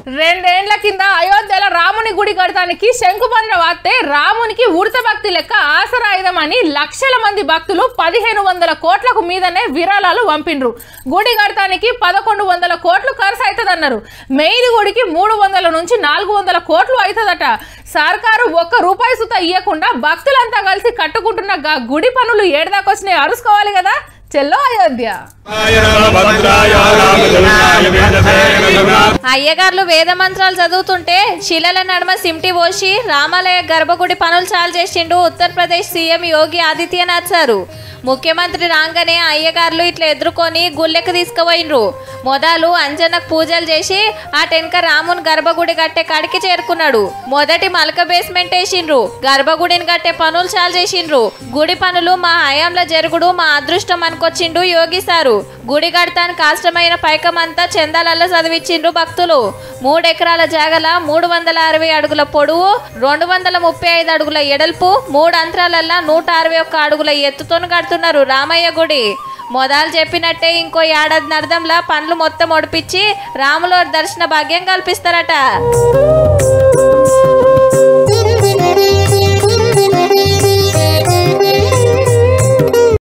రెండేండ్ల కింద అయోధ్యలో రాముని గుడి కడతానికి శంకుభద్ర వాస్తే రామునికి ఉడత భక్తి లెక్క ఆసరాయుధమని లక్షల మంది భక్తులు పదిహేను వందల కోట్లకు మీదనే విరాళాలు పంపిండ్రు గుడి కడతానికి పదకొండు వందల కోట్లు ఖర్చు అవుతుందన్నారు మెయిన్ గుడికి మూడు వందల నుంచి నాలుగు వందల కోట్లు అవుతుందట సర్కారు ఒక్క రూపాయి సుత ఇవ్వకుండా భక్తులంతా కలిసి కట్టుకుంటున్న గా గుడి పనులు ఏడదాకొచ్చినాయి అరుసుకోవాలి కదా చెల్లో అయోధ్య అయ్యగార్లు వేద మంత్రాలు చదువుతుంటే శిలల నడుమ సిమ్టి పోసి రామాలయ గర్భగుడి పనులు చాలు చేసిండు ఉత్తరప్రదేశ్ సీఎం యోగి ఆదిత్యనాథ్ సారు ముఖ్యమంత్రి రాగానే అయ్యగార్లు ఇట్లా ఎదుర్కొని గుళ్ళెకి తీసుకుపోయినరు మొదలు అంజనకు పూజలు చేసి ఆ టెన్క రాముని గర్భగుడి కట్టే కాడికి చేరుకున్నాడు మొదటి మలక బేస్మెంట్ వేసిండ్రు గర్భగుడిని కట్టే పనులు చాలు చేసిండ్రు గుడి పనులు మా హయాంలో జరుగుడు మా అదృష్టం అనుకొచ్చిండు యోగి సారు గుడి కడతానికి కష్టమైన పైకమంతా చందాలల్లో చదివించిండ్రు భక్తులు మూడు ఎకరాల జాగల మూడు వందల అరవై అడుగుల పొడవు రెండు వందల ముప్పై ఐదు అడుగుల ఎడల్పు మూడు అంతరాలల్లా నూట అరవై ఒక్క అడుగుల ఎత్తుతోను కడుతున్నారు రామయ్య గుడి మొదలు చెప్పినట్టే ఇంకో ఏడాది నర్దంలా పనులు మొత్తం ఒడిపించి రాముల దర్శన భాగ్యం కల్పిస్తారట